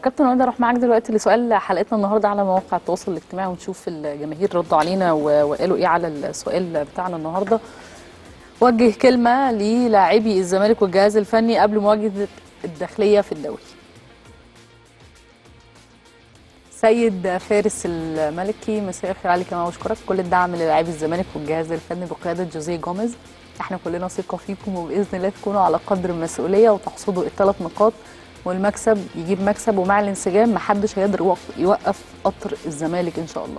كابتن وائل اروح معاك دلوقتي لسؤال حلقتنا النهارده على مواقع التواصل الاجتماعي ونشوف الجماهير ردوا علينا و- وقالوا ايه على السؤال بتاعنا النهارده وجه كلمه للاعبي الزمالك والجهاز الفني قبل مواجهه الداخليه في الدوري سيد فارس الملكي مساء الخير عليك كمان واشكرك كل الدعم للاعبي الزمالك والجهاز الفني بقياده جوزيه جوميز احنا كلنا ثقه فيكم وباذن الله تكونوا على قدر المسؤوليه وتحصدوا الثلاث نقاط والمكسب يجيب مكسب ومع الانسجام محدش هيقدر يوق- يوقف قطر الزمالك ان شاء الله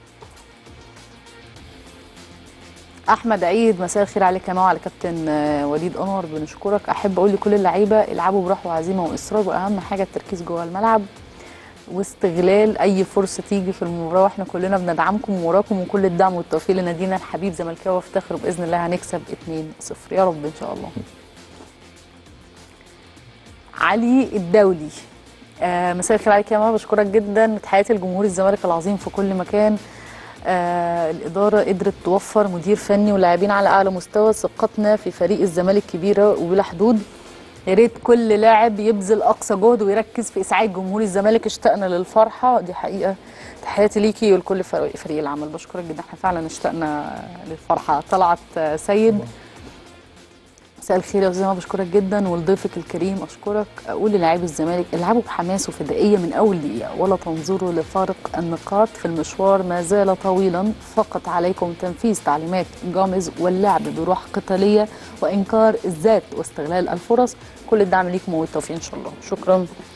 احمد عيد مساء الخير عليك كمان وعلى كابتن آه، وليد انور بنشكرك احب اقول لكل اللعيبه العبوا بروح وعزيمه واصرار واهم حاجه التركيز جوه الملعب واستغلال اي فرصه تيجي في المباراه واحنا كلنا بندعمكم ووراكم وكل الدعم والتوفيق لنادينا الحبيب زملكاوي وافتخر باذن الله هنكسب 2-0 يا رب ان شاء الله علي الدولي آه مساء الخير عليك يا ماما بشكرك جدا تحياتي لجمهور الزمالك العظيم في كل مكان آه الإدارة قدرت توفر مدير فني ولاعبين على أعلى مستوى ثقتنا في فريق الزمالك كبيرة وبلا حدود يا ريت كل لاعب يبذل أقصى جهد ويركز في إسعاد جمهور الزمالك اشتقنا للفرحة دي حقيقة تحياتي ليكي ولكل فريق فريق العمل بشكرك جدا احنا فعلا اشتقنا للفرحة طلعت آه، سيد مساء الخير يا استاذ بشكرك جدا ولضيفك الكريم اشكرك اقول للاعبي الزمالك العبوا بحماس وفدائيه من اول دقيقه ولا تنظروا لفارق النقاط في المشوار ما زال طويلا فقط عليكم تنفيذ تعليمات جامز واللعب بروح قتاليه وانكار الذات واستغلال الفرص كل الدعم ليكم والتوفيق ان شاء الله شكرا